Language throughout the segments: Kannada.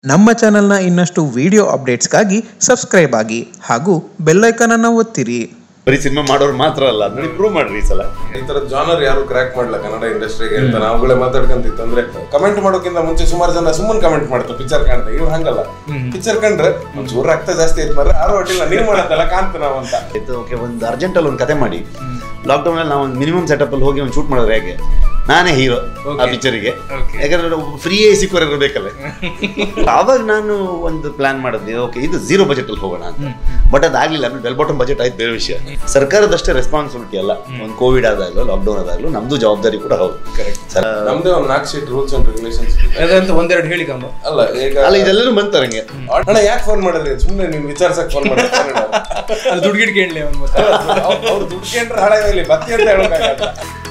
ನಮ್ಮ ಚಾನೆಲ್ನ ಇನ್ನಷ್ಟು ವಿಡಿಯೋ ಅಪ್ಡೇಟ್ಸ್ಗಾಗಿ ಸಬ್ಸ್ಕ್ರೈಬ್ ಆಗಿ ಹಾಗೂ ಬೆಲ್ಲೈಕನ್ ಅನ್ನು ಒತ್ತಿರಿ ಬರೀ ಸಿನಿಮಾ ಮಾಡೋರು ಮಾತ್ರ ಅಲ್ಲ ಅದನ್ನ ಪ್ರೂವ್ ಮಾಡ್ರಿ ಈ ಸಲ ಈ ತರದ ಜಾನರ್ ಯಾರು ಕ್ರ್ಯಾಕ್ ಮಾಡಲ್ಲ ಕನ್ನಡ ಇಂಡಸ್ಟ್ರಿಗೆ ಅಂತ ನಾವುಗಳೇ ಮಾತಾಡ್ಕಂತಿತ್ತು ಅಂದ್ರೆ ಕಮೆಂಟ್ ಮಾಡೋಕ್ಕಿಂತ ಮುಂಚೆ ಸುಮಾರು ಜನ ಸುಮ್ಮನೆ ಕಮೆಂಟ್ ಮಾಡ್ತಾರೆ ಪಿಕ್ಚರ್ ಕಾಣ್ತಾರೆ ಇವ್ರು ಹಂಗಲ್ಲ ಪಿಕ್ಚರ್ ಕಂಡ್ರೆ ಒಂಚೂರು ರಕ್ತ ಜಾಸ್ತಿ ಐತ್ ಮಾರ್ರೆ ಯಾರು ಅಡ್ಡಿಲ್ಲ ನೀವು ಮಾಡೋದಲ್ಲ ಕಾಣ್ತ ನಾವು ಅಂತ ಆಯ್ತು ಓಕೆ ಒಂದು ಅರ್ಜೆಂಟಲ್ಲಿ ಒಂದು ಕತೆ ಮಾಡಿ ಲಾಕ್ಡೌನ್ ಅಲ್ಲಿ ನಾವು ಒಂದು ಮಿನಿಮಮ್ ಸೆಟಪ್ ಅಲ್ಲಿ ಹೋಗಿ ಒಂದು ಶೂಟ್ ಮಾಡಿದ್ರೆ ಹೇಗೆ ನಾನೇ ಹೀರೋ ಆ ಪಿಕ್ಚರಿಗೆ ಯಾಕಂದ್ರೆ ಫ್ರೀಯೇ ಸಿಕ್ಕೋರು ಇರಬೇಕಲ್ಲ ಆವಾಗ ನಾನು ಒಂದು ಪ್ಲಾನ್ ಮಾಡಿದ್ದೆ ಓಕೆ ಇದು ಝೀರೋ ಬಜೆಟ್ ಅಲ್ಲಿ ಹೋಗೋಣ ಅಂತ ಬಟ್ ಅದಾಗ್ಲಿಲ್ಲ ಆಮೇಲೆ ಬೆಲ್ ಬಾಟಮ್ ಬಜೆಟ್ ಆಯ್ತು ಬೇರೆ ವಿಷಯ ಸರ್ಕಾರದಷ್ಟೇ ರೆಸ್ಪಾನ್ಸಿಬಿಲಿಟಿ ಅಲ್ಲ ಒಂದು ಕೋವಿಡ್ ಆದಾಗಲೂ ಲಾಕ್ಡೌನ್ ಆದಾಗಲೂ ನಮ್ದು ಜವಾಬ್ದಾರಿ ಕೂಡ ಹೌದು ಸರ್ ನಮ್ದೇ ಒಂದು ನಾಲ್ಕು ಸೀಟ್ ರೂಲ್ಸ್ ಅಂಡ್ ರೆಗ್ಯುಲೇಷನ್ಸ್ ಅದಂತ ಒಂದೆರಡು ಹೇಳಿ ಕಂಬ ಅಲ್ಲ ಈಗ ಅಲ್ಲ ಇದೆಲ್ಲರೂ ಬಂತಾರೆ ಹಂಗೆ ಅಣ್ಣ ಯಾಕೆ ಫೋನ್ ಮಾಡಿದ್ರಿ ಸುಮ್ಮನೆ ನೀವು ವಿಚಾರ್ಸಕ್ ಫೋನ್ ಮಾಡಿದ್ರೆ ಅಲ್ಲಿ ದುಡ್ಡು ಗಿಡ್ ಕೇಳಲಿ ಅವ್ನು ಮತ್ತೆ ಅವ್ರು ದುಡ್ಡು ಕೇಂದ್ರ ಹಳೆ ಇಲ್ಲಿ ಬತ್ತಿ ಅಂತ ಹೇಳೋಕ್ಕಾಗಲ್ಲ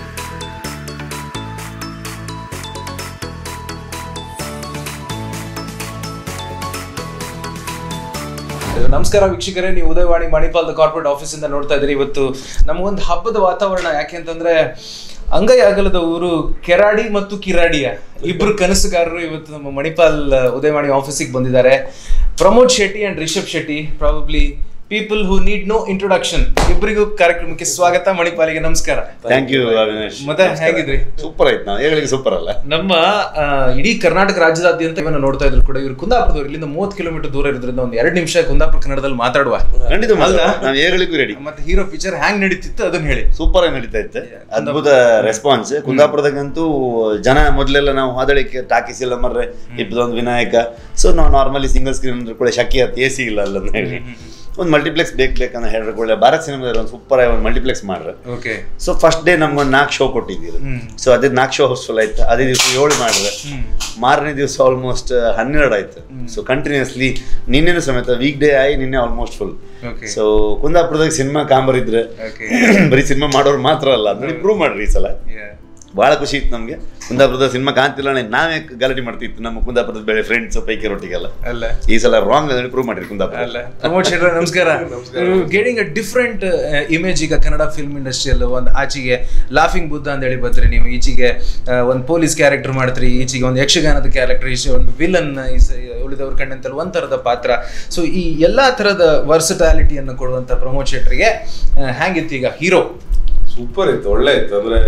ನಮಸ್ಕಾರ ವೀಕ್ಷಕರೇ ನೀವು ಉದಯವಾಣಿ ಮಣಿಪಾಲ್ದ ಕಾರ್ಪೊರೇಟ್ ಆಫೀಸ್ ಇಂದ ನೋಡ್ತಾ ಇದ್ರಿ ಇವತ್ತು ನಮಗೊಂದು ಹಬ್ಬದ ವಾತಾವರಣ ಯಾಕೆ ಅಂತಂದ್ರೆ ಅಂಗೈ ಅಗಲದ ಊರು ಕೆರಾಡಿ ಮತ್ತು ಕಿರಾಡಿಯ ಇಬ್ರು ಕನಸುಗಾರರು ಇವತ್ತು ನಮ್ಮ ಮಣಿಪಾಲ್ ಉದಯವಾಣಿ ಆಫೀಸಿಗೆ ಬಂದಿದ್ದಾರೆ Pramod Shetty and Rishab Shetty probably people who need no introduction ಇಬ್ಬರಿಗೂ ಕಾರ್ಯಕ್ರಮಕ್ಕೆ ಸ್ವಾಗತ ಮಣಿಪಾಲಿಗೆ ನಮಸ್ಕಾರ ಥ್ಯಾಂಕ್ ಯು ಅವಿನಾಶ್ ಮತ್ತೆ ಹೇಗಿದ್ರಿ ಸೂಪರ್ ಆಯ್ತು ನಾವು ಹೇಗಳಿಗೆ ಸೂಪರ್ ಅಲ್ಲ ನಮ್ಮ ಆ, ಇಡೀ ಕರ್ನಾಟಕ ರಾಜ್ಯದಾದ್ಯಂತ ಇವನ್ನ ನೋಡ್ತಾ ಇದ್ರು ಕೂಡ ಇವ್ರು ಕುಂದಾಪುರದವ್ರು ಇಲ್ಲಿಂದ ಮೂವತ್ತು ಕಿಲೋಮೀಟರ್ ದೂರ ಇರೋದ್ರಿಂದ ಒಂದು ಎರಡು ನಿಮಿಷ ಕುಂದಾಪುರ ಕನ್ನಡದಲ್ಲಿ ಮಾತಾಡುವ ಖಂಡಿತ ಅಲ್ವಾ? ನಾವು ಹೇಗಳಿಗೂ ರೆಡಿ ಮತ್ತೆ ಹೀರೋ ಪಿಕ್ಚರ್ ಹ್ಯಾಂಗ್ ನಡೀತಿತ್ತು ಅದನ್ನ ಹೇಳಿ ಸೂಪರ್ ಆಗಿ ನಡೀತಾ ಇತ್ತು ಅದ್ಭುತ ರೆಸ್ಪಾನ್ಸ್ ಕುಂದಾಪುರದಾಗಂತೂ ಜನ ಮೊದಲೆಲ್ಲ ನಾವು ಅದಳಿಕೆ ಟಾಕೀಸ್ ಇಲ್ಲ ಮರ್ರೆ ಇಪ್ಪದೊಂದು ವಿನಾಯಕ ಸೊ ನಾವು ನಾರ್ಮಲಿ ಸಿಂಗಲ್ ಸ್ಕ್ರೀನ್ ಕೂಡ ಶಕ್ತಿ ಹತ್ತು ಎ ಸಿ ಇಲ್ಲ ಅಲ್ಲ ಅಂತ ಹೇಳಿ ಒಂದು ಮಲ್ಟಿಪ್ಲೆಕ್ಸ್ ಬೇಕು ಬೇಕಂತ ಹೇಳಿದ್ರೆ ಒಳ್ಳೆ ಭಾರತ್ ಸಿನಿಮಾದಲ್ಲಿ ಒಂದು ಸೂಪರ್ ಆಗಿ ಒಂದು ಮಲ್ಟಿಪ್ಲೆಕ್ಸ್ ಮಾಡ್ರೆ ಓಕೆ ಸೊ ಫಸ್ಟ್ ಡೇ ನಮ್ಗೊಂದು ನಾಲ್ಕು ಶೋ ಕೊಟ್ಟಿದ್ದೀರಿ ಸೊ ಅದೇ ನಾಲ್ಕು ಶೋ ಹೌಸ್ಫುಲ್ ಆಯ್ತು ಅದೇ ದಿವಸ ಏಳು ಮಾಡಿದ್ರೆ ಮಾರನೇ ದಿವಸ ಆಲ್ಮೋಸ್ಟ್ ಹನ್ನೆರಡು ಆಯ್ತು ಸೊ ಕಂಟಿನ್ಯೂಸ್ಲಿ ನಿನ್ನೆನೂ ಸಮೇತ ವೀಕ್ ಡೇ ಆಗಿ ನಿನ್ನೆ ಆಲ್ಮೋಸ್ಟ್ ಫುಲ್ Okay. ಸೊ ಕುಂದಾಪುರದಾಗ ಸಿನಿಮಾ ಕಾಂಬರಿದ್ರೆ Okay. ಬರೀ ಸಿನಿಮಾ ಮಾಡೋರು ಮಾತ್ರ ಅಲ್ಲ ಅದನ್ನ ಪ್ರೂವ್ ಮಾಡ್ರಿ ಈ ಸಲ ಭಾಳ ಖುಷಿ ಇತ್ತು ನಮಗೆ ಕುಂದಾಪುರದ ಸಿನಿಮಾ ಕಾಣ್ತಿಲ್ಲ ಅಣ್ಣ, ನಾವೇ ಗಲಾಟೆ ಮಾಡ್ತಿತ್ತು ನಮ್ಮ ಕುಂದಾಪುರದ ಬೆಳೆ ಫ್ರೆಂಡ್ಸ್ ಪೈಕಿ ರೊಟ್ಟಿಗೆಲ್ಲ ಅಲ್ಲ ಈ ಸಲ ರಾಂಗ್ ಅದನ್ನು ಪ್ರೂವ್ ಮಾಡ್ರಿ ಕುಂದಾಪುರ ಅಲ್ಲ ಪ್ರಮೋದ್ ಶೆಟ್ಟಿ ನಮಸ್ಕಾರ ಗೆಟಿಂಗ್ ಅ ಡಿಫ್ರೆಂಟ್ ಇಮೇಜ್ ಈಗ ಕನ್ನಡ ಫಿಲ್ಮ್ ಇಂಡಸ್ಟ್ರಿಯಲ್ಲಿ ಒಂದು ಆಚೆಗೆ ಲಾಫಿಂಗ್ ಬುದ್ಧ ಅಂತ ಹೇಳಿ ಬರ್ತೀರಿ ನೀವು ಈಚೆಗೆ ಒಂದು ಪೊಲೀಸ್ ಕ್ಯಾರೆಕ್ಟರ್ ಮಾಡ್ತೀರಿ ಈಚೆಗೆ ಒಂದು ಯಕ್ಷಗಾನದ ಕ್ಯಾರೆಕ್ಟರ್ ಈಚೆ ಒಂದು ವಿಲನ್ ಉಳಿದವ್ರ ಕಣ್ಣಂತಲ್ಲಿ ಒಂದ್ ಥರದ ಪಾತ್ರ ಸೊ ಈ ಎಲ್ಲಾ ಥರದ ವರ್ಸಟಾಲಿಟಿಯನ್ನು ಕೊಡುವಂತ ಪ್ರಮೋದ್ ಶೆಟ್ರಿಗೆ ಹ್ಯಾಂಗಿತ್ತು ಈಗ ಹೀರೋ ಸೂಪರ್ ಇತ್ತು ಒಳ್ಳೆ ಇತ್ತು ಅಂದ್ರೆ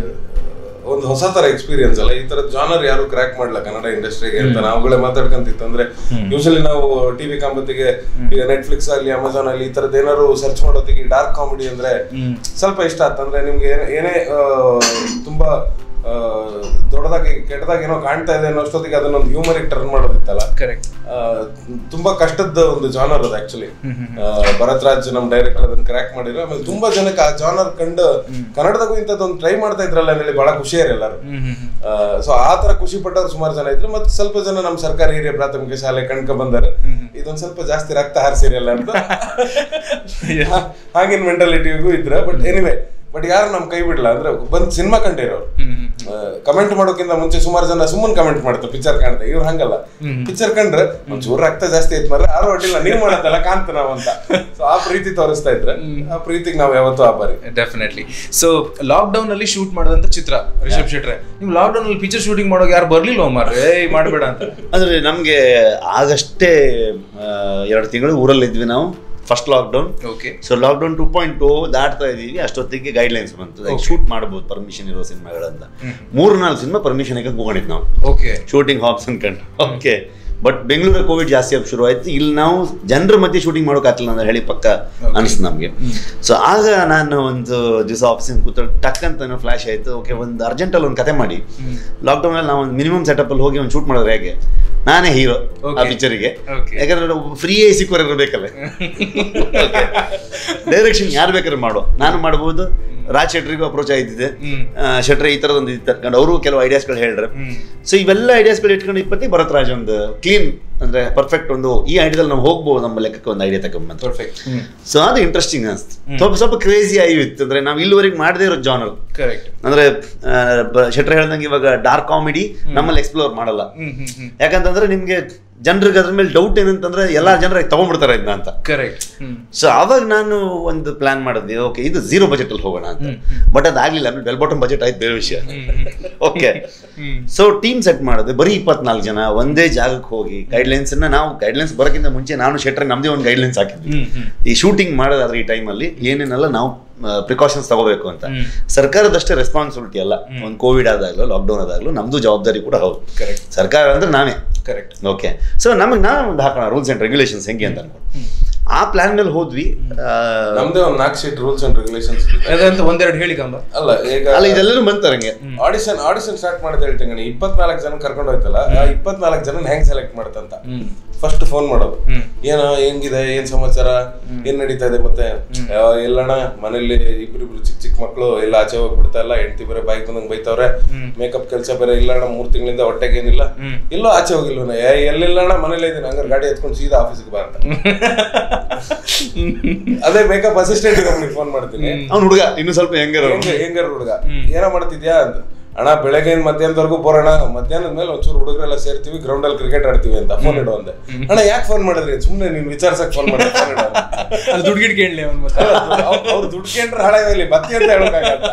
ಒಂದು ಹೊಸ ತರ ಎಕ್ಸ್ಪೀರಿಯನ್ಸ್ ಅಲ್ಲ ಈ ತರ ಜಾನರ್ ಯಾರು ಕ್ರ್ಯಾಕ್ ಮಾಡಲ್ಲ ಕನ್ನಡ ಇಂಡಸ್ಟ್ರಿಗೆ ಅಂತ ನಾವುಗಳೇ ಮಾತಾಡ್ಕಂತಿತ್ತು ಅಂದ್ರೆ ಯೂಶಲಿ ನಾವು ಟಿವಿ ಕಾಂಬತ್ತಿಗೆ ಈಗ ನೆಟ್ಫ್ಲಿಕ್ಸ್ ಆಗಲಿ ಅಮೆಝಾನ್ ಅಲ್ಲಿ ಈ ತರದ್ ಏನಾದ್ರು ಸರ್ಚ್ ಮಾಡೋದಿಗೆ ಡಾರ್ಕ್ ಕಾಮಿಡಿ ಅಂದ್ರೆ ಸ್ವಲ್ಪ ಇಷ್ಟ ಆಯ್ತು ಅಂದ್ರೆ ನಿಮ್ಗೆ ಏನೇ- ಏನೇ ಆ, ತುಂಬಾ ಆ, ದೊಡ್ಡದಾಗಿ ಕೆಟ್ಟದಾಗಿ ಏನೋ ಕಾಣ್ತಾ ಇದೆ ಅನ್ನೋ ಅಷ್ಟೊತ್ತಿಗೆ ಅದನ್ನೊಂದು ಹ್ಯೂಮರಿಗೆ ಟರ್ನ್ ಮಾಡೋದಿತ್ತಲ್ಲ ಕರೆಕ್ಟ್ ಆ, ತುಂಬಾ ಕಷ್ಟದ ಒಂದು ಜಾನರ್ ಅದು ಆಕ್ಚುಲಿ ಭರತ್ ರಾಜ್ ನಮ್ ಡೈರೆಕ್ಟರ್ ಅದನ್ನ ಕ್ರ್ಯಾಕ್ ಮಾಡಿದ್ರು ಆಮೇಲೆ ತುಂಬಾ ಜನಕ್ಕೆ ಆ ಜಾನರ್ ಕಂಡು ಕನ್ನಡದಾಗೂ ಇಂಥದ್ದೊಂದು ಟ್ರೈ ಮಾಡ್ತಾ ಇದ್ರಲ್ಲ ಅಂತ ಹೇಳಿ ಬಹಳ ಖುಷಿ ಎಲ್ಲರೂ ಸೊ ಆ ತರ ಖುಷಿ ಪಟ್ಟವ್ರು ಸುಮಾರು ಜನ ಇದ್ರು ಮತ್ತೆ ಸ್ವಲ್ಪ ಜನ ನಮ್ಮ ಸರ್ಕಾರಿ ಹಿರಿಯ ಪ್ರಾಥಮಿಕ ಶಾಲೆ ಕಣ್ಕ ಬಂದಾರ ಇದೊಂದ್ ಸ್ವಲ್ಪ ಜಾಸ್ತಿ ರಕ್ತ ಹಾರಿಸಿರಲ್ಲ ಅಂತ ಹಾ- ಹಾಗಿನ ಮೆಂಟಾಲಿಟಿಗೂ ಇದ್ರ ಬಟ್ ಎನಿವೆ ಬಟ್ ಯಾರು ನಮ್ ಕೈ ಬಿಡ್ಲ ಅಂದ್ರೆ ಬಂದ್ ಸಿನಿಮಾ ಕಂಡಿರೋರು ಕಮೆಂಟ್ ಮಾಡೋಕ್ಕಿಂತ ಮುಂಚೆ ಸುಮಾರು ಜನ ಸುಮ್ಮನೆ ಕಮೆಂಟ್ ಮಾಡ್ತಾರೆ ಪಿಕ್ಚರ್ ಕಾಣ್ತಾರೆ ಇವ್ರು ಹಂಗಲ್ಲ ಪಿಕ್ಚರ್ ಕಂಡ್ರೆ ಒಂಚೂರು ರಕ್ತ ಜಾಸ್ತಿ ಐತ್ ಮಾರ್ರೆ ಯಾರು ಅಡ್ಡಿಲ್ಲ ನೀವು ಮಾಡೋದಲ್ಲ ಕಾಣ್ತ ನಾವ್ ಅಂತ ಸೊ ಆ ಪ್ರೀತಿ ತೋರಿಸ್ತಾ ಇದ್ರೆ ಆ ಪ್ರೀತಿಗೆ ನಾವ್ ಯಾವತ್ತೂ ಆಭಾರಿ ಡೆಫಿನೆಟ್ಲಿ ಸೊ ಲಾಕ್ಡೌನ್ ಅಲ್ಲಿ ಶೂಟ್ ಮಾಡಿದಂತ ಚಿತ್ರ ರಿಷಬ್ ಶೆಟ್ರೆ ನೀವು ಲಾಕ್ಡೌನ್ ಅಲ್ಲಿ ಪಿಕ್ಚರ್ ಶೂಟಿಂಗ್ ಮಾಡೋಕೆ ಯಾರು ಬರ್ಲಿಲ್ಲ ಮಾರ್ರೆ ಏಯ್ ಮಾಡಬೇಡ ಅಂತ ಅಂದ್ರೆ ನಮಗೆ ಆಗಷ್ಟೇ ಆ, ಎರಡು ತಿಂಗಳು ಊರಲ್ಲಿ ಇದ್ವಿ ನಾವು first lockdown okay so lockdown two point two ದಾಟ್ತಾ ಇದೀವಿ ಅಷ್ಟೊತ್ತಿಗೆ ಗೈಡ್ಲೈನ್ಸ್ ಬಂತು ಶೂಟ್ ಮಾಡಬಹುದು ಪರ್ಮಿಷನ್ ಇರೋ ಸಿನಿಮಾಗಳಂತ ಮೂರು ನಾಲ್ಕು ಸಿನಿಮಾ ಪರ್ಮಿಷನ್ ಹೋಗಿದ್ದು ನಾವು ಓಕೆ ಶೂಟಿಂಗ್ ಹಾಪ್ಸ್ ಅನ್ಕೊಂಡು ಓಕೆ ಬಟ್ ಬೆಂಗಳೂರ ಕೋವಿಡ್ ಜಾಸ್ತಿ ಆಗಿ ಶುರು ಆಯ್ತು ಇಲ್ಲಿ ನಾವು ಜನರ ಮಧ್ಯೆ ಶೂಟಿಂಗ್ ಮಾಡೋಕ್ಕಾಗ್ತಿಲ್ಲ ಅಂತ ಹೇಳಿ ಪಕ್ಕ ಅನಿಸ್ತು ನಮಗೆ ಸೊ ಆಗ ನಾನು ಒಂದು ದಿವಸ ಆಫೀಸಿಂದ ಕೂತ ಟಕ್ ಅಂತ ಫ್ಲಾಶ್ ಆಯ್ತು ಓಕೆ ಒಂದು ಅರ್ಜೆಂಟಲ್ಲಿ ಒಂದು ಕತೆ ಮಾಡಿ ಲಾಕ್ಡೌನ್ ಅಲ್ಲಿ ನಾವು ಒಂದು ಮಿನಿಮಮ್ ಸೆಟಪ್ ಅಲ್ಲಿ ಹೋಗಿ ಒಂದು ಶೂಟ್ ಮಾಡಿದ್ರೆ ಹೇಗೆ ನಾನೇ ಹೀರೋ ಆ Okay. ಪಿಕ್ಚರಿಗೆ Okay. ಯಾಕಂದ್ರೆ ಫ್ರೀಯೇ ಸಿಕ್ಕೋರು ಇರಬೇಕಲ್ಲ ಡೈರೆಕ್ಷನ್ ಯಾರು ಬೇಕಾದ್ರೆ ಮಾಡೋ ನಾನು ಮಾಡ್ಬೋದು ರಾಜ್ ಶೆಟ್ರಿಗೂ ಅಪ್ರೋಚ್ ಆಯ್ತಿದೆ ಆ, ಶೆಟ್ರಿ ಈ ಥರದೊಂದು ಇದು ತರ್ಕೊಂಡು ಅವರು ಕೆಲವು ಐಡಿಯಾಸ್ಗಳು ಹೇಳ್ರೆ ಸೊ ಇವೆಲ್ಲ ಐಡಿಯಾಸ್ಗಳು ಇಟ್ಕೊಂಡು ಇಪ್ಪತ್ತಿ ಭರತ್ ರಾಜ್ ಒಂದು ಕ್ಲೀನ್ ಅಂದ್ರೆ ಪರ್ಫೆಕ್ಟ್ ಒಂದು ಈ ಐಡಿಯಾದಲ್ಲಿ ನಾವು ಹೋಗ್ಬೋದು ನಮ್ಮ ಲೆಕ್ಕಕ್ಕೆ ಒಂದು ಐಡಿಯಾ ತಗೊಂಬಂತ ಪರ್ಫೆಕ್ಟ್ ಸೊ ಅದು ಇಂಟ್ರೆಸ್ಟಿಂಗ್ ಅನಿಸ್ತು ಸ್ವಲ್ಪ ಸ್ವಲ್ಪ ಕ್ರೇಜಿ ಆಗಿತ್ತು ಅಂದ್ರೆ ನಾವು ಇಲ್ಲಿವರೆಗೆ ಮಾಡದೇ ಇರೋ ಜಾನರ್ ಕರೆಕ್ಟ್ ಅಂದ್ರೆ ಆ, ಬ- ಶೆಟ್ರ್ ಹೇಳ್ದಂಗೆ ಇವಾಗ ಡಾರ್ಕ್ ಕಾಮಿಡಿ ನಮ್ಮಲ್ಲಿ ಎಕ್ಸ್ಪ್ಲೋರ್ ಮಾಡಲ್ಲ ಯಾಕಂತಂದ್ರೆ ನಿಮ್ಗೆ ಜನರಿಗೆ ಅದ್ರ ಮೇಲೆ ಡೌಟ್ ಏನಂತಂದ್ರೆ ಎಲ್ಲಾ ಜನರಿಗೆ ತಗೊಂಡ್ಬಿಡ್ತಾರೆ ಇದನ್ನ ಅಂತ ಕರೆಕ್ಟ್ ಹ್ಮ್ ಸೊ ಅವಾಗ ನಾನು ಒಂದು ಪ್ಲಾನ್ ಮಾಡಿದ್ವಿ ಓಕೆ ಇದು ಝೀರೋ ಬಜೆಟ್ ಅಲ್ಲಿ ಹೋಗೋಣ ಅಂತ ಬಟ್ ಅದಾಗ್ಲಿಲ್ಲ ಆಮೇಲೆ ಬೆಲ್ ಬಾಟಮ್ ಬಜೆಟ್ ಆಯ್ತು ಬೇರೆ ವಿಷಯ ಓಕೆ ಸೊ ಟೀಮ್ ಸೆಟ್ ಮಾಡಿದ್ವಿ ಬರೀ ಇಪ್ಪತ್ನಾಲ್ಕು ಜನ ಒಂದೇ ಜಾಗಕ್ಕೆ ಹೋಗಿ ಗೈಡ್ಲೈನ್ಸ್ ಅನ್ನ ನಾವು ಗೈಡ್ಲೈನ್ಸ್ ಬರೋಕ್ಕಿಂತ ಮುಂಚೆ ನಾನು ಶೆಟ್ರ್ ನಮ್ದೇ ಒಂದು ಗೈಡ್ಲೈನ್ಸ್ ಹಾಕಿದ್ವಿ ಈ ಶೂಟಿಂಗ್ ಮಾಡೋದಾದ್ರೆ ಈ ಟೈಮಲ್ಲಿ ಏನೇನೆಲ್ಲ ನಾವು ಪ್ರಿಕಾಷನ್ಸ್ ತಗೋಬೇಕು ಅಂತ ಸರ್ಕಾರದಷ್ಟೇ ರೆಸ್ಪಾನ್ಸಿಬಿಲಿಟಿ ಅಲ್ಲ ಒಂದು ಕೋವಿಡ್ ಆದಾಗಲೂ ಲಾಕ್ಡೌನ್ ಆದಾಗಲೂ ನಮ್ದು ಜವಾಬ್ದಾರಿ ಕೂಡ ಹೌದು Correct. ಸರ್ಕಾರ ಅಂದ್ರೆ ನಾವೇ ಕರೆಕ್ಟ್ ಓಕೆ ಸೊ ನಮಗೆ ನಾವು ಒಂದು ಹಾಕೋಣ ರೂಲ್ಸ್ ಅಂಡ್ ರೆಗ್ಯುಲೇಷನ್ಸ್ ಹೆಂಗೆ ಅಂತ ಅನ್ಕೊಂಡು ಆ ಪ್ಲಾನ್ ಮೇಲೆ ಹೋದ್ವಿ ಆ, ನಮ್ದೇ ಒಂದು ನಾಲ್ಕು ಸೀಟ್ ರೂಲ್ಸ್ ಅಂಡ್ ರೆಗ್ಯುಲೇಷನ್ಸ್ ಅದಂತ ಒಂದೆರಡು ಹೇಳಿ ಕಂಬ ಅಲ್ಲ ಈಗ ಅಲ್ಲ ಇದೆಲ್ಲರೂ ಬಂತಾರೆ ಹಂಗೆ ಆಡಿಷನ್ ಆಡಿಷನ್ ಸ್ಟಾರ್ಟ್ ಮಾಡಿದ ಹೇಳ್ತೀನಿ ನಾನು ಇಪ್ಪತ್ನಾಲ್ಕು ಜನ ಕರ್ಕೊಂಡು ಹೋಯ್ತಲ್ಲ ಆ ಇಪ್ಪತ್ನಾಲ್ಕು ಜನ ಹೆಂಗ್ ಸೆಲೆಕ್ಟ್ ಮಾಡ್ತಂತ ಫಸ್ಟ್ ಫೋನ್ ಮಾಡೋದು ಏನೋ ಹೆಂಗಿದೆ ಏನ್ ಸಮಾಚಾರ ಏನ್ ನಡೀತಾ ಇದೆ ಮತ್ತೆ ಆ, ಎಲ್ಲಣ್ಣ ಮನೇಲಿ ಇಬ್ರಿಬ್ರು ಚಿಕ್ಕ ಚಿಕ್ಕ ಮಕ್ಳು ಎಲ್ಲ ಆಚೆ ಹೋಗ್ಬಿಡ್ತಾ ಇಲ್ಲ ಹೆಂಡತಿ ಬೇರೆ ಬಾಯಿಗೆ ಬಂದಂಗ್ ಬೈತವ್ರೆ ಮೇಕಪ್ ಕೆಲಸ ಬೇರೆ ಇಲ್ಲಣ್ಣ ಮೂರ್ ತಿಂಗಳಿಂದ ಹೊಟ್ಟೆಗೆ ಏನಿಲ್ಲ ಎಲ್ಲೋ ಆಚೆ ಹೋಗಿಲ್ವನ ಎಲ್ಲಿಲ್ಲಣ್ಣ ಮನೇಲಿ ಇದೀನಿ ಹಂಗಾರೆ ಗಾಡಿ ಎತ್ಕೊಂಡು ಸೀದಾ ಆಫೀಸ್ಗೆ ಬಾ ಅಂತ ಅದೇ ಮೇಕಪ್ ಅಸಿಸ್ಟೆಂಟ್ ಫೋನ್ ಮಾಡ್ತೀನಿ ಅವ್ನು ಹುಡುಗ ಇನ್ನು ಸ್ವಲ್ಪ ಹೆಂಗಾರ ಹೆಂಗ ಹೆಂಗಾರ ಹುಡುಗ ಏನೋ ಮಾಡ್ತಿದ್ಯಾ ಅಂತ ಅಣ್ಣ ಬೆಳಗ್ಗೆಯಿಂದ ಮಧ್ಯಾಹ್ನದವರೆಗೂ ಬರೋಣ ಮಧ್ಯಾಹ್ನದ ಮೇಲೆ ಒಂಚೂರು ಹುಡುಗರೆಲ್ಲ ಸೇರ್ತೀವಿ ಗ್ರೌಂಡ್ ಅಲ್ಲಿ ಕ್ರಿಕೆಟ್ ಆಡ್ತೀವಿ ಅಂತ ಫೋನ್ ಇಡು ಅಂದೆ ಅಣ್ಣ ಯಾಕೆ ಫೋನ್ ಮಾಡಿದ್ರಿ ಸುಮ್ನೆ ನೀನ್ ವಿಚಾರ್ಸಕ್ ಫೋನ್ ಮಾಡಿ ಫೋನ್ ಇಡು ಅಂದೆ. ಅದು ದುಡ್ಡು ಗಿಡ್ ಕೇಳಲಿ ಅವ್ನು ಮತ್ತೆ ಅವ್ರು- ಅವ್ರು ದುಡ್ಡು ಕೇಂದ್ರ ಹಳೆ ಮೇಲೆ ಬತ್ತಿ ಅಂತ ಹೇಳೋಕ್ಕಾಗಲ್ಲ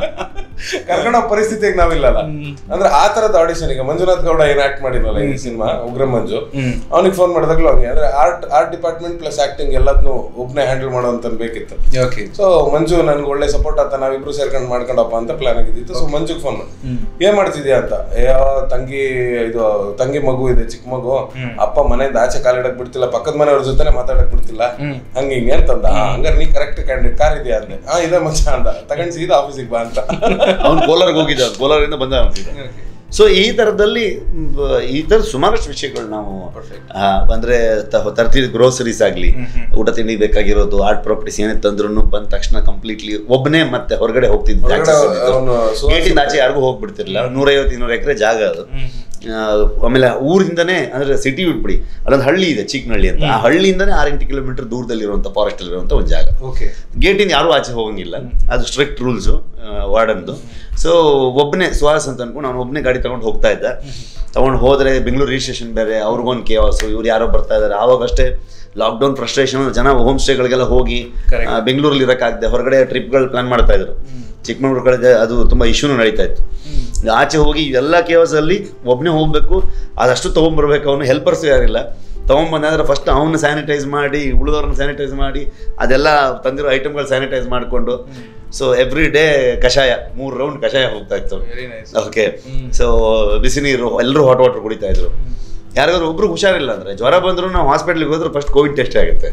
ಕರ್ಕೊಂಡೋ ಪರಿಸ್ಥಿತಿಗೆ ನಾವಿಲ್ಲಲ್ಲ ಅಂದ್ರೆ ಆ ತರದ ಆಡಿಷನ್ ಈಗ ಮಂಜುನಾಥ್ ಗೌಡ ಏನ್ ಆಕ್ಟ್ ಮಾಡಿದ್ವಲ್ಲ ಈ ಸಿನಿಮಾ ಉಗ್ರ ಮಂಜು ಅವನಿಗೆ ಫೋನ್ ಮಾಡಿದಾಗ್ಲೂ ಹಂಗೆ ಅಂದ್ರೆ art art department plus acting ಎಲ್ಲದನ್ನು ಒಬ್ನೇ ಹ್ಯಾಂಡಲ್ ಮಾಡೋ ಅಂತ ಬೇಕಿತ್ತು ಓಕೆ ಸೊ ಮಂಜು ನನ್ಗೆ ಒಳ್ಳೆ ಸಪೋರ್ಟ್ ಆತ ನಾವಿಬ್ರು ಸೇರ್ಕೊಂಡು ಮಾಡ್ಕೊಂಡಪ್ಪ ಅಂತ ಪ್ಲಾನ್ ಆಗಿದ್ದಿತ್ತು ಸೊ ಮಂಜುಗ್ ಫೋನ್ ಮಾಡಿ ಏನ್ ಮಾಡ್ತಿದ್ಯಾ ಅಂತ ಅಯ್ಯೋ ತಂಗಿ ಇದು ತಂಗಿ ಮಗು ಇದೆ ಚಿಕ್ಕ ಮಗು ಅಪ್ಪ ಮನೆಯಿಂದ ಆಚೆ ಕಾಲಿಡಕ್ ಬಿಡ್ತಿಲ್ಲ ಪಕ್ಕದ ಮನೆಯವ್ರ ಜೊತೆನೆ ಮಾತಾಡಕ್ ಬಿಡ್ತಿಲ್ಲ ಹಂಗ ಹಿಂಗೆ ಅಂತಂದ "ಆ, ಹಂಗಾರೆ ನೀ ಕರೆಕ್ಟ್ ಕ್ಯಾಂಡಿಡೇಟ್ ಕಾರ್ ಇದೆಯಾ ಅಂದೆ ಹಾ ಇದೆ ಮಚ್ಚ ಅಂದ ತಗೊಂಡ್ ಸೀದಾ ಆಫೀಸಿಗೆ ಬಾ ಅಂತ ಅವ್ನು ಕೋಲಾರ್ಗೆ ಹೋಗಿದ್ದ ಕೋಲಾರಿಂದ ಬಂದ ಅವ್ನು ಸೊ ಈ ತರದಲ್ಲಿ ಮ್, ಈ ತರ ಸುಮಾರಷ್ಟು ವಿಷಯಗಳು ನಾವು ಆ, ಅಂದ್ರೆ ತ- ತರ್ತಿದ್ ಗ್ರೋಸರೀಸ್ ಆಗ್ಲಿ ಊಟ ತಿಂಡಿ ಬೇಕಾಗಿರೋದು ಆರ್ಟ್ ಪ್ರಾಪರ್ಟೀಸ್ ಏನೇ ತಂದ್ರು ಬಂದ ತಕ್ಷಣ ಕಂಪ್ಲೀಟ್ಲಿ ಒಬ್ಬನೇ ಮತ್ತೆ ಹೊರಗಡೆ ಹೋಗ್ತಿದ್ದ ಹೊರಗಡೆ ಅವ್ನು ಸುಹಾಸ್ ಗೇಟಿಂದ ಆಚೆ ಯಾರಿಗೂ ಹೋಗ್ಬಿಡ್ತಿರ್ಲಿಲ್ಲ ನೂರೈವತ್ತು ಇನ್ನೂರು ಎಕರೆ ಜಾಗ ಅದು ಆ, ಆಮೇಲೆ ಊರಿಂದನೇ ಅಂದ್ರೆ ಸಿಟಿ ಬಿಟ್ಬಿಡಿ ಅಲ್ಲೊಂದು ಹಳ್ಳಿ ಇದೆ ಚಿಕ್ಕನಹಳ್ಳಿ ಅಂತ ಆ ಹಳ್ಳಿಯಿಂದನೇ ಆರೆಂಟು ಕಿಲೋಮೀಟರ್ ದೂರದಲ್ಲಿರುವಂತ ಫಾರೆಸ್ಟ್ ಅಲ್ಲಿರುವಂತ ಒಂದು ಜಾಗ ಓಕೆ ಗೇಟಿಂದ ಯಾರೂ ಆಚೆ ಹೋಗಂಗಿಲ್ಲ ಅದು ಸ್ಟ್ರಿಕ್ಟ್ ರೂಲ್ಸು ವಾರ್ಡನ್ದು ಸೊ ಒಬ್ಬನೇ ಸುಹಾಸ್ ಅಂತ ಅನ್ಕೊಂಡು ನಾನು ಒಬ್ಬನೇ ಗಾಡಿ ತಗೊಂಡು ಹೋಗ್ತಾ ಇದ್ದ ತಗೊಂಡು ಹೋದ್ರೆ ಬೆಂಗಳೂರು ರಿಜಿಸ್ಟ್ರೇಷನ್ ಬೇರೆ ಅವ್ರಿಗೊಂದು ಕೇವಾಸು ಇವ್ರು ಯಾರೋ ಬರ್ತಾ ಇದ್ದಾರೆ ಆವಾಗಷ್ಟೇ ಲಾಕ್ಡೌನ್ ಫ್ರಸ್ಟ್ರೇಷನ್ ಜನ ಹೋಮ್ ಸ್ಟೇಗಳಿಗೆಲ್ಲ ಹೋಗಿ Correct. ಆ, ಬೆಂಗಳೂರಲ್ಲಿ ಇರೋಕ್ಕಾಗದೆ ಹೊರಗಡೆ ಟ್ರಿಪ್ಗಳು ಪ್ಲಾನ್ ಮಾಡ್ತಾ ಇದ್ರು ಚಿಕ್ಕಮಗಳೂರು ಕಡೆ ಅದು ತುಂಬ ಇಶ್ಯೂನು ನಡೀತಾ ಇತ್ತು ಆಚೆ ಹೋಗಿ ಎಲ್ಲ ಕೇವಸಲ್ಲಿ ಒಬ್ಬನೇ ಹೋಗ್ಬೇಕು ಅದಷ್ಟು ತೊಗೊಂಬರ್ಬೇಕು ಅವನು ಹೆಲ್ಪರ್ಸ್ ಯಾರಿಲ್ಲ ತೊಗೊಂಬಂದ್ರೆ ಫಸ್ಟ್ ಅವನ್ನ ಸ್ಯಾನಿಟೈಸ್ ಮಾಡಿ ಉಳಿದವ್ರನ್ನ ಸ್ಯಾನಿಟೈಸ್ ಮಾಡಿ ಅದೆಲ್ಲ ತಂದಿರೋ ಐಟಮ್ಗಳು ಸ್ಯಾನಿಟೈಸ್ ಮಾಡಿಕೊಂಡು ಸೊ ಎವ್ರಿ ಡೇ ಕಷಾಯ ಮೂರು ರೌಂಡ್ ಕಷಾಯ ಹೋಗ್ತಾ ಇತ್ತು ವೆರಿ ನೈಸ್ ಓಕೆ ಸೊ ಬಿಸಿ ನೀರು ಎಲ್ಲರೂ ಹಾಟ್ ವಾಟರ್ ಕುಡಿತಾ ಇದ್ರು ಯಾರಿಗಾದ್ರು ಒಬ್ರು ಹುಷಾರಿಲ್ಲ ಅಂದ್ರೆ ಜ್ವರ ಬಂದ್ರು ನಾವು ಹಾಸ್ಪಿಟ್ಲಿಗೆ ಹೋದ್ರೆ ಫಸ್ಟ್ ಕೋವಿಡ್ ಟೆಸ್ಟ್ ಆಗುತ್ತೆ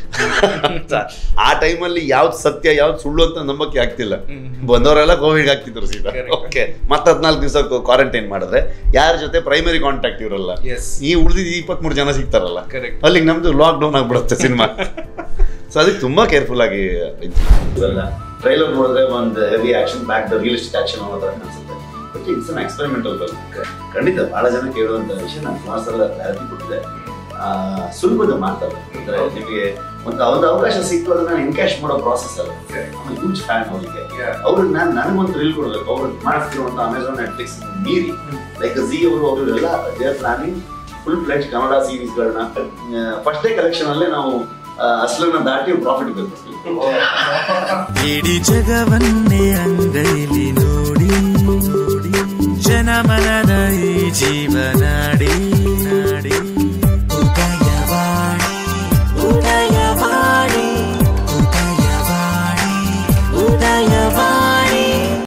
ಕರೆಕ್ಟ್ ಆ ಟೈಮಲ್ಲಿ ಯಾವ್ದು ಸತ್ಯ ಯಾವ್ದು ಸುಳ್ಳು ಅಂತ ನಂಬಕ್ಕೆ ಆಗ್ತಿಲ್ಲ ಬಂದವರೆಲ್ಲ ಕೋವಿಡ್ ಆಗ್ತಿದ್ರು ಸೀದಾ Correct. ಓಕೆ ಮತ್ತೆ ಹದಿನಾಲ್ಕು ದಿವಸ ಕ್ವಾರಂಟೈನ್ ಮಾಡಿದ್ರೆ ಯಾರ ಜೊತೆ ಪ್ರೈಮರಿ ಕಾಂಟ್ಯಾಕ್ಟ್ ಇರಲ್ಲ Yes. ಈ ಉಳಿದಿದ್ದು ಇಪ್ಪತ್ಮೂರು ಜನ ಸಿಗ್ತಾರಲ್ಲ Correct. ಅಲ್ಲಿಗೆ ನಮ್ದು ಲಾಕ್ ಡೌನ್ ಆಗ್ಬಿಡುತ್ತೆ ಸಿನಿಮಾ ಸೊ ಅದಕ್ಕೆ ತುಂಬಾ ಕೇರ್ಫುಲ್ ಆಗಿ ಟ್ರೈಲರ್ ನೋಡಿದ್ರೆ ಒಂದು heavy action back realistic action ಅನ್ನೋ ಥರ ಕಾಣಿಸುತ್ತೆ but it's an experimental film ಖಂಡಿತ ಬಹಳ ಜನ ಕೇಳುವಂತ ವಿಷಯ ನಾನು ಸುಮಾರು ಸಲ ಕ್ಲಾರಿಟಿ ಕೊಟ್ಟಿದ್ದೆ ಆ, ಸುಲಭದ ಮಾತಲ್ಲ ಅಂದ್ರೆ ನಿಮಗೆ ಒಂದು ಒಂದು ಅವಕಾಶ ಸಿಕ್ತು ಅದನ್ನ ಎನ್ಕ್ಯಾಶ್ ಮಾಡೋ ಪ್ರಾಸೆಸ್ ಅಲ್ಲ ಹ್ಯೂಜ್ ಫ್ಯಾನ್ ಅವರಿಗೆ ಅವ್ರು ನಾನು ನನಗೊಂದು ಥ್ರಿಲ್ ಕೊಡಬೇಕು ಅವ್ರು ಮಾಡ್ತಿರುವಂತ ಅಮೆಝಾನ್ ನೆಟ್ಫ್ಲಿಕ್ಸ್ ಮೀರಿ ಲೈಕ್ ಜಿ ಅವರು ಅವರೆಲ್ಲ they are planning full fledge Kannada ಸೀರೀಸ್ಗಳನ್ನ ಫಸ್ಟ್ ಡೇ ಕಲೆಕ್ಷನ್ ಅಲ್ಲೇ ನಾವು ಆ, ಅಸ್ಲನ್ನ ದಾಟಿ ಪ್ರಾಫಿಟ್ ಬೇಕು ಇಡೀ ಜಗವನ್ನೇ ಅಂಗೈಲಿ ನೋಡಿ ನೋಡಿ ಜನಮನದ